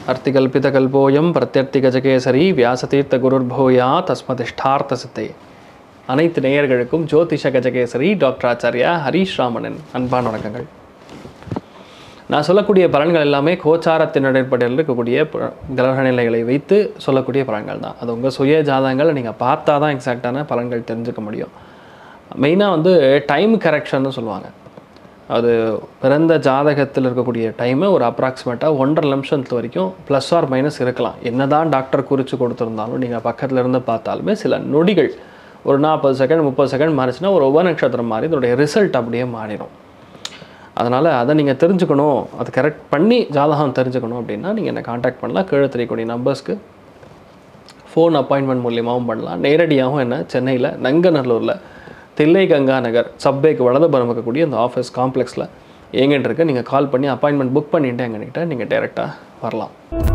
அர்த்திகல்பிதகல்போயம் பிரத்யர்த்திகஜகேசரி வியாசதீர்த்த குருர்பூயா தஸ்மதிஷ்டார்த்த சித்தை அனைத்து நேயர்களுக்கும் ஜோதிஷ கஜகேசரி டாக்டர் ஆச்சாரியா ஹரீஷ் ராமணன் அன்பான வணக்கங்கள் நான் சொல்லக்கூடிய பலன்கள் எல்லாமே கோச்சாரத்தின் அடிப்படையில் இருக்கக்கூடிய ப- கிரக நிலைகளை வைத்து சொல்லக்கூடிய பலன்கள் தான் அது உங்கள் சுய ஜாதகங்களை நீங்கள் பார்த்தா தான் எக்ஸாக்டான பலன்கள் தெரிஞ்சுக்க முடியும் மெயினாக வந்து டைம் கரெக்ஷன்னு சொல்லுவாங்க அது பிறந்த ஜாதகத்தில் இருக்கக்கூடிய டைமை ஒரு அப்ராக்சிமேட்டாக ஒன்றரை நிமிஷத்து வரைக்கும் ப்ளஸ் ஆர் மைனஸ் இருக்கலாம் என்னதான் டாக்டர் குறித்து கொடுத்துருந்தாலும் நீங்கள் பக்கத்துல இருந்து பார்த்தாலுமே சில நொடிகள் ஒரு நாற்பது செகண்ட் முப்பது செகண்ட் மாறிச்சுன்னா ஒரு உப நட்சத்திரம் மாறி இதோடைய ரிசல்ட் அப்படியே மாறிடும் அதனால் அதை நீங்கள் தெரிஞ்சுக்கணும் அது கரெக்ட் பண்ணி ஜாதகம் தெரிஞ்சுக்கணும் அப்படின்னா நீங்கள் என்னை காண்டாக்ட் பண்ணலாம் கீழே தெரியக்கூடிய நம்பர்ஸ்க்கு ஃபோன் அப்பாயின்மெண்ட் மூலியமாகவும் பண்ணலாம் நேரடியாகவும் என்ன சென்னையில் நங்கநல்லூரில் தில்லை கங்கா நகர் சப்வேக்கு வலதுபுறம் இருக்கக்கூடிய அந்த ஆஃபீஸ் காம்ப்ளெக்ஸில் எங்கிட்ட இருக்க நீங்கள் கால் பண்ணி அப்பாயின்மெண்ட் புக் பண்ணிட்டு எங்ககிட்ட நீங்கள் டைரெக்டாக வரலாம்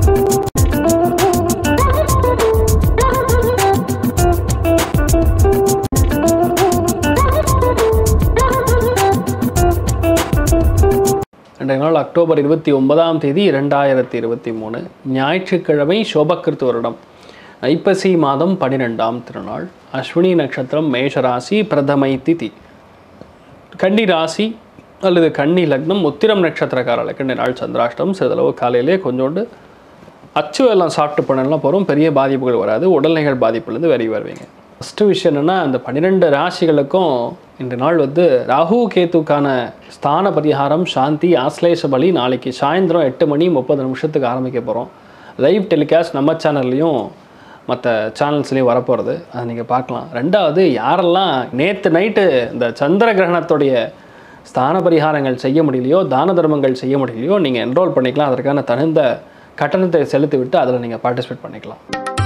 இன்றைய நாள் அக்டோபர் இருபத்தி ஒன்பதாம் தேதி இரண்டாயிரத்தி இருபத்தி மூணு ஞாயிற்றுக்கிழமை சோபக்கிருத்து வருடம் ஐப்பசி மாதம் பன்னிரெண்டாம் திருநாள் அஸ்வினி நட்சத்திரம் மேஷராசி பிரதமை திதி கன்னி ராசி அல்லது கன்னி லக்னம் உத்திரம் நட்சத்திரக்காரர்களுக்கு இந்த நாள் சந்திராஷ்டம் சிறிதளவு காலையிலே கொஞ்சோண்டு அச்சு எல்லாம் சாப்பிட்டு பண்ணலாம் போகிறோம் பெரிய பாதிப்புகள் வராது உடல்நிலைகள் பாதிப்புலேருந்து வெளியே வருவீங்க ஃபஸ்ட்டு விஷயம் என்னென்னா அந்த பன்னிரெண்டு ராசிகளுக்கும் இந்த நாள் வந்து ராகு கேத்துக்கான ஸ்தான பரிகாரம் சாந்தி ஆஸ்லேஷ பலி நாளைக்கு சாயந்தரம் எட்டு மணி முப்பது நிமிஷத்துக்கு ஆரம்பிக்க போகிறோம் லைவ் டெலிகாஸ்ட் நம்ம சேனல்லையும் மற்ற சேனல்ஸ்லேயும் வரப்போகிறது அதை நீங்கள் பார்க்கலாம் ரெண்டாவது யாரெல்லாம் நேற்று நைட்டு இந்த சந்திர கிரகணத்துடைய ஸ்தான பரிகாரங்கள் செய்ய முடியலையோ தான தர்மங்கள் செய்ய முடியலையோ நீங்கள் என்ரோல் பண்ணிக்கலாம் அதற்கான தகுந்த கட்டணத்தை செலுத்தி விட்டு அதில் நீங்கள் பார்ட்டிசிபேட் பண்ணிக்கலாம்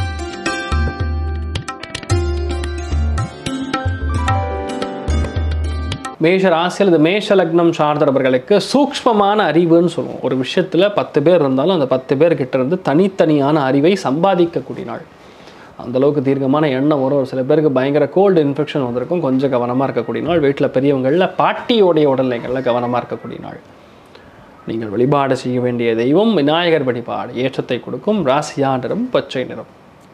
மேஷ ராசி அல்லது மேஷ லக்னம் சார்ந்தவர்களுக்கு சூக்ஷ்மமான அறிவுன்னு சொல்லுவோம் ஒரு விஷயத்தில் பத்து பேர் இருந்தாலும் அந்த பத்து பேர் கிட்ட இருந்து தனித்தனியான அறிவை சம்பாதிக்கக்கூடிய நாள் அந்த அளவுக்கு தீர்க்கமான எண்ணம் வரும் ஒரு சில பேருக்கு பயங்கர கோல்டு இன்ஃபெக்ஷன் வந்திருக்கும் கொஞ்சம் கவனமாக இருக்கக்கூடிய நாள் வீட்டில் பெரியவங்களில் பாட்டியோடைய உடல்நிலைகளில் கவனமாக இருக்கக்கூடிய நாள் நீங்கள் வழிபாடு செய்ய வேண்டிய தெய்வம் விநாயகர் வழிபாடு ஏற்றத்தை கொடுக்கும் ராசியா நிறம் பச்சை நிறம்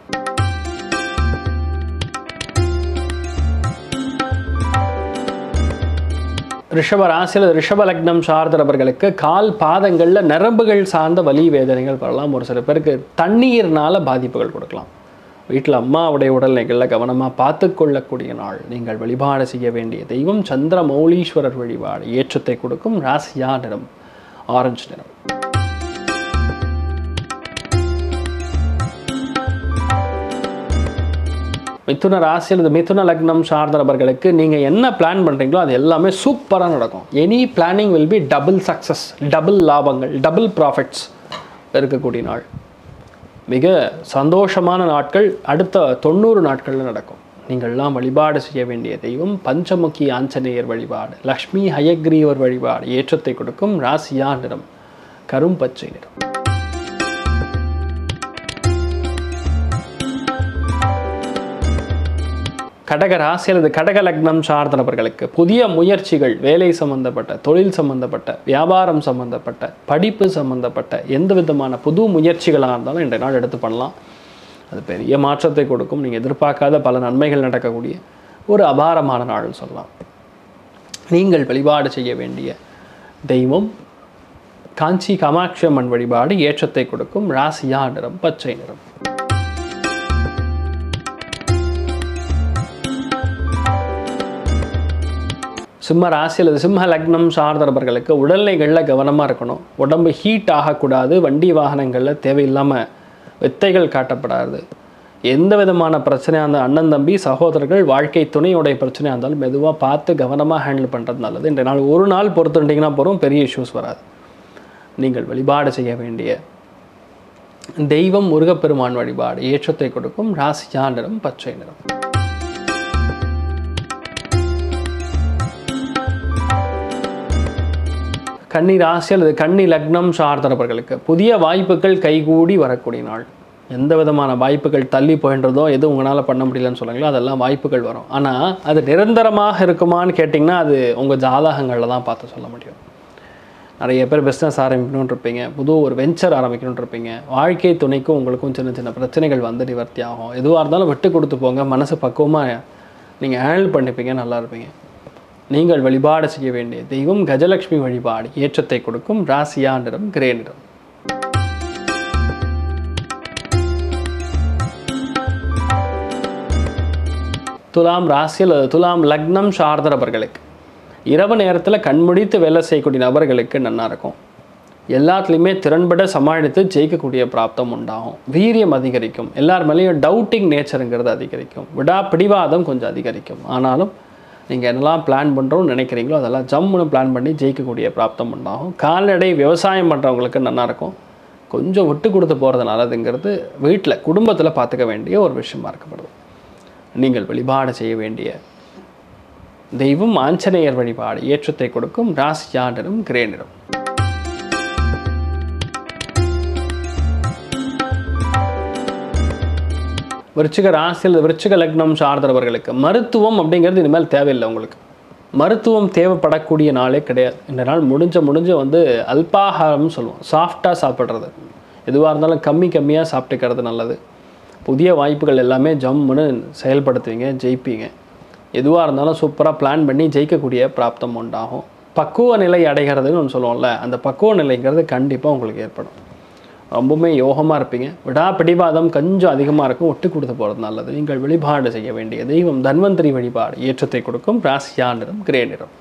ரிஷப ராசியில் ரிஷப லக்னம் சார்ந்தவர்களுக்கு கால் பாதங்களில் நரம்புகள் சார்ந்த வலி வேதனைகள் வரலாம் ஒரு சில பேருக்கு தண்ணீர்னால பாதிப்புகள் கொடுக்கலாம் வீட்டில் அம்மாவுடைய உடல்நிலைகளில் கவனமாக பார்த்து கொள்ளக்கூடிய நாள் நீங்கள் வழிபாடு செய்ய வேண்டிய தெய்வம் சந்திர மௌலீஸ்வரர் வழிபாடு ஏற்றத்தை கொடுக்கும் ராசியா நிறம் ஆரஞ்சு நிறம் மிதுன ராசி அல்லது மிதுன லக்னம் சார்ந்த நபர்களுக்கு நீங்கள் என்ன பிளான் பண்ணுறீங்களோ அது எல்லாமே சூப்பராக நடக்கும் any planning will be double success double லாபங்கள் டபுள் ப்ராஃபிட்ஸ் இருக்கக்கூடிய நாள் மிக சந்தோஷமான நாட்கள் அடுத்த தொண்ணூறு நாட்களில் நடக்கும் நீங்கள்லாம் வழிபாடு செய்ய வேண்டிய தெய்வம் பஞ்சமுகி ஆஞ்சநேயர் வழிபாடு லக்ஷ்மி ஹயக்ரீவர் வழிபாடு ஏற்றத்தை கொடுக்கும் ராசியா நிறம் கரும் பச்சை நிறம் கடக ராசி அல்லது கடக லக்னம் சார்ந்த நபர்களுக்கு புதிய முயற்சிகள் வேலை சம்பந்தப்பட்ட தொழில் சம்பந்தப்பட்ட வியாபாரம் சம்பந்தப்பட்ட படிப்பு சம்பந்தப்பட்ட எந்த விதமான புது முயற்சிகளாக இருந்தாலும் இன்றைய நாள் எடுத்து பண்ணலாம் அது பெரிய மாற்றத்தை கொடுக்கும் நீங்கள் எதிர்பார்க்காத பல நன்மைகள் நடக்கக்கூடிய ஒரு அபாரமான நாள் சொல்லலாம் நீங்கள் வழிபாடு செய்ய வேண்டிய தெய்வம் காஞ்சி காமாட்சி அம்மன் வழிபாடு ஏற்றத்தை கொடுக்கும் ராசியா நிறம் பச்சை நிறம் சிம்ம ராசி அல்லது சிம்ம லக்னம் சார்ந்தவர்களுக்கு உடல்நிலைகளில் கவனமாக இருக்கணும் உடம்பு ஹீட் ஆகக்கூடாது வண்டி வாகனங்களில் தேவையில்லாமல் வித்தைகள் காட்டப்படாது எந்த விதமான பிரச்சனையாக இருந்தால் அண்ணன் தம்பி சகோதரர்கள் வாழ்க்கை துணையுடைய பிரச்சனையாக இருந்தாலும் மெதுவாக பார்த்து கவனமாக ஹேண்டில் பண்ணுறது நல்லது இன்றைய நாள் ஒரு நாள் பொறுத்துட்டிங்கன்னா போகிறோம் பெரிய இஷ்யூஸ் வராது நீங்கள் வழிபாடு செய்ய வேண்டிய தெய்வம் முருகப்பெருமான் வழிபாடு ஏற்றத்தை கொடுக்கும் ராசியா நிறம் பச்சை நிறம் கன்னி ராசி அல்லது கன்னி லக்னம் சார்ந்தவர்களுக்கு புதிய வாய்ப்புகள் கைகூடி வரக்கூடிய நாள் எந்த விதமான வாய்ப்புகள் தள்ளி போயின்றதோ எது உங்களால் பண்ண முடியலன்னு சொல்லுங்களோ அதெல்லாம் வாய்ப்புகள் வரும் ஆனால் அது நிரந்தரமாக இருக்குமான்னு கேட்டிங்கன்னா அது உங்கள் ஜாதகங்களில் தான் பார்த்து சொல்ல முடியும் நிறைய பேர் பிஸ்னஸ் ஆரம்பிக்கணும்னு இருப்பீங்க புது ஒரு வெஞ்சர் ஆரம்பிக்கணும்னு இருப்பீங்க வாழ்க்கை துணைக்கும் உங்களுக்கும் சின்ன சின்ன பிரச்சனைகள் வந்து நிவர்த்தி ஆகும் எதுவாக இருந்தாலும் விட்டு கொடுத்து போங்க மனசு பக்குவமாக நீங்கள் ஹேண்டில் பண்ணிப்பீங்க நல்லா இருப்பீங்க நீங்கள் வழிபாடு செய்ய வேண்டிய தெய்வம் கஜலட்சுமி வழிபாடு ஏற்றத்தை கொடுக்கும் ராசியா நிறம் கிரே நிறம் துலாம் ராசி அல்லது துலாம் லக்னம் சார்ந்த நபர்களுக்கு இரவு நேரத்தில் கண்முடித்து வேலை செய்யக்கூடிய நபர்களுக்கு நல்லா இருக்கும் எல்லாத்துலேயுமே திறன்பட சமாளித்து ஜெயிக்கக்கூடிய பிராப்தம் உண்டாகும் வீரியம் அதிகரிக்கும் எல்லார் மேலேயும் டவுட்டிங் நேச்சருங்கிறது அதிகரிக்கும் விடா பிடிவாதம் கொஞ்சம் அதிகரிக்கும் ஆனாலும் நீங்கள் என்னெல்லாம் பிளான் பண்ணுறோம்னு நினைக்கிறீங்களோ அதெல்லாம் ஜம்முன்னு பிளான் பண்ணி ஜெயிக்கக்கூடிய பிராப்தம் உண்டாகும் கால்நடை விவசாயம் பண்ணுறவங்களுக்கு நல்லா இருக்கும் கொஞ்சம் விட்டு கொடுத்து போகிறது நல்லதுங்கிறது வீட்டில் குடும்பத்தில் பார்த்துக்க வேண்டிய ஒரு விஷயமா இருக்கப்படுது நீங்கள் வழிபாடு செய்ய வேண்டிய தெய்வம் ஆஞ்சநேயர் வழிபாடு ஏற்றத்தை கொடுக்கும் ராசியா நிறம் கிரே நிறம் விருச்சிக ராசியில் விருச்சிக லக்னம் சார்ந்தவர்களுக்கு மருத்துவம் அப்படிங்கிறது இனிமேல் தேவையில்லை உங்களுக்கு மருத்துவம் தேவைப்படக்கூடிய நாளே கிடையாது இந்த நாள் முடிஞ்ச முடிஞ்ச வந்து அல்பாகாரம்னு சொல்லுவோம் சாஃப்டாக சாப்பிட்றது எதுவாக இருந்தாலும் கம்மி கம்மியாக சாப்பிட்டுக்கிறது நல்லது புதிய வாய்ப்புகள் எல்லாமே ஜம்முன்னு செயல்படுத்துவீங்க ஜெயிப்பீங்க எதுவாக இருந்தாலும் சூப்பராக பிளான் பண்ணி ஜெயிக்கக்கூடிய பிராப்தம் உண்டாகும் பக்குவ நிலை அடைகிறதுன்னு ஒன்று சொல்லுவோம்ல அந்த பக்குவ நிலைங்கிறது கண்டிப்பாக உங்களுக்கு ஏற்படும் ரொம்பவுமே யோகமாக இருப்பீங்க விடா பிடிவாதம் கொஞ்சம் அதிகமாக இருக்கும் ஒட்டு கொடுத்து போகிறது நல்லது நீங்கள் வழிபாடு செய்ய வேண்டிய தெய்வம் தன்வந்திரி வழிபாடு ஏற்றத்தை கொடுக்கும் ராசியா நிறம் கிரே நிறம்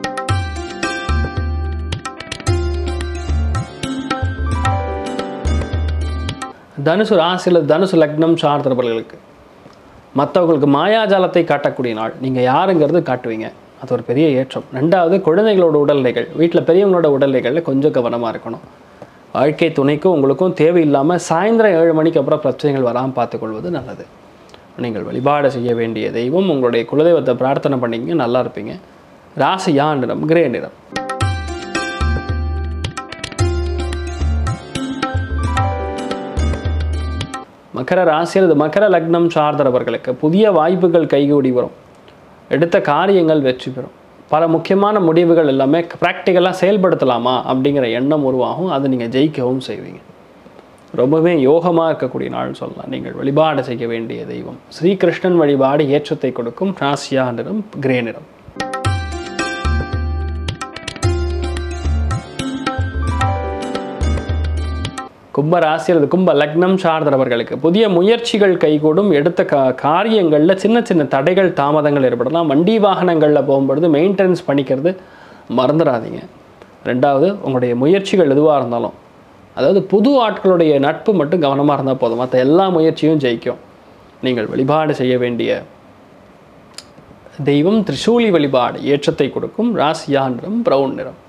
தனுசு ராசியில் தனுசு லக்னம் சார்ந்தவர்களுக்கு மற்றவங்களுக்கு மாயாஜாலத்தை காட்டக்கூடிய நாள் நீங்கள் யாருங்கிறது காட்டுவீங்க அது ஒரு பெரிய ஏற்றம் ரெண்டாவது குழந்தைகளோட உடல்நிலைகள் வீட்டில் பெரியவங்களோட உடல்நிலைகளில் கொஞ்சம் கவனமாக இருக்கணும் வாழ்க்கை துணைக்கும் உங்களுக்கும் தேவையில்லாமல் சாயந்தரம் ஏழு மணிக்கு அப்புறம் பிரச்சனைகள் வராமல் பார்த்துக்கொள்வது நல்லது நீங்கள் வழிபாடு செய்ய வேண்டிய தெய்வம் உங்களுடைய குலதெய்வத்தை பிரார்த்தனை பண்ணிங்க நல்லா இருப்பீங்க ராசியா நிறம் கிரே நிறம் மகர ராசி அல்லது மகர லக்னம் சார்ந்தவர்களுக்கு புதிய வாய்ப்புகள் கைகூடி வரும் எடுத்த காரியங்கள் வெற்றி பெறும் பல முக்கியமான முடிவுகள் எல்லாமே ப்ராக்டிக்கலாக செயல்படுத்தலாமா அப்படிங்கிற எண்ணம் உருவாகும் அதை நீங்கள் ஜெயிக்கவும் செய்வீங்க ரொம்பவே யோகமாக இருக்கக்கூடிய நாள் சொல்லலாம் நீங்கள் வழிபாடு செய்ய வேண்டிய தெய்வம் ஸ்ரீகிருஷ்ணன் வழிபாடு ஏற்றத்தை கொடுக்கும் ராசியா நிறம் கிரே நிறம் கும்ப ராசி அல்லது கும்ப லக்னம் சார்ந்தவர்களுக்கு புதிய முயற்சிகள் கைகூடும் எடுத்த கா காரியங்களில் சின்ன சின்ன தடைகள் தாமதங்கள் ஏற்படலாம் வண்டி வாகனங்களில் போகும்பொழுது மெயின்டெனன்ஸ் பண்ணிக்கிறது மறந்துடாதீங்க ரெண்டாவது உங்களுடைய முயற்சிகள் எதுவாக இருந்தாலும் அதாவது புது ஆட்களுடைய நட்பு மட்டும் கவனமாக இருந்தால் போதும் மற்ற எல்லா முயற்சியும் ஜெயிக்கும் நீங்கள் வழிபாடு செய்ய வேண்டிய தெய்வம் திரிசூலி வழிபாடு ஏற்றத்தை கொடுக்கும் ராசியா நிறம் பிரவுன் நிறம்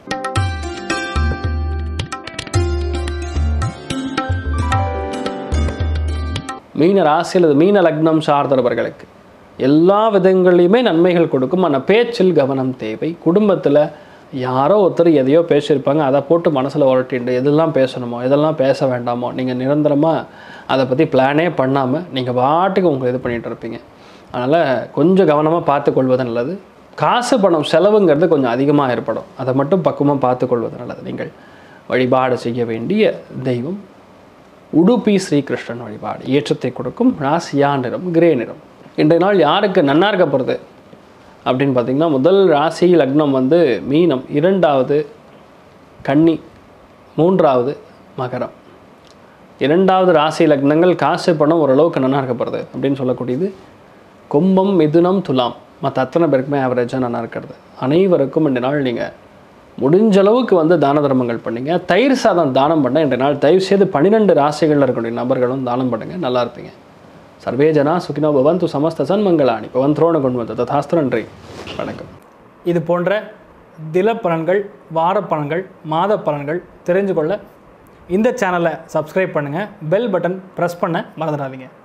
மீன ராசி அல்லது மீன லக்னம் சார்ந்தவர்களுக்கு எல்லா விதங்களையுமே நன்மைகள் கொடுக்கும் ஆனால் பேச்சில் கவனம் தேவை குடும்பத்தில் யாரோ ஒருத்தர் எதையோ பேசியிருப்பாங்க அதை போட்டு மனசில் உரட்டிண்டு எதெல்லாம் பேசணுமோ எதெல்லாம் பேச வேண்டாமோ நீங்கள் நிரந்தரமாக அதை பற்றி பிளானே பண்ணாமல் நீங்கள் பாட்டுக்கு உங்களை இது பண்ணிகிட்டு இருப்பீங்க அதனால் கொஞ்சம் கவனமாக பார்த்துக்கொள்வது நல்லது காசு பணம் செலவுங்கிறது கொஞ்சம் அதிகமாக ஏற்படும் அதை மட்டும் பக்குவமாக பார்த்துக்கொள்வது நல்லது நீங்கள் வழிபாடு செய்ய வேண்டிய தெய்வம் உடுப்பி ஸ்ரீகிருஷ்ணன் வழிபாடு ஏற்றத்தை கொடுக்கும் ராசியா நிறம் கிரே நிறம் இன்றைய நாள் யாருக்கு நன்னா இருக்க போகிறது அப்படின்னு பார்த்தீங்கன்னா முதல் ராசி லக்னம் வந்து மீனம் இரண்டாவது கன்னி மூன்றாவது மகரம் இரண்டாவது ராசி லக்னங்கள் காசு பணம் ஓரளவுக்கு நன்னா இருக்க போகிறது அப்படின்னு சொல்லக்கூடியது கும்பம் மிதுனம் துலாம் மற்ற அத்தனை பேருக்குமே ஆவரேஜாக நல்லா இருக்கிறது அனைவருக்கும் இந்த நாள் நீங்கள் முடிஞ்ச அளவுக்கு வந்து தான தர்மங்கள் பண்ணுங்க தயிர் சாதம் தானம் பண்ண இன்றைய நாள் தயவு செய்து பன்னிரெண்டு ராசிகளில் இருக்கக்கூடிய நபர்களும் தானம் பண்ணுங்க நல்லா இருப்பீங்க சர்வே ஜனா சுகினோ பவந்து சமஸ்த சன்மங்களாணி பவன் துரோண கொண்டு வந்து ததாஸ்து நன்றி வணக்கம் இது போன்ற தில பலன்கள் வார பலன்கள் மாத பலன்கள் தெரிஞ்சு கொள்ள இந்த சேனலை சப்ஸ்கிரைப் பண்ணுங்கள் பெல் பட்டன் ப்ரெஸ் பண்ண மறந்துடாதீங்க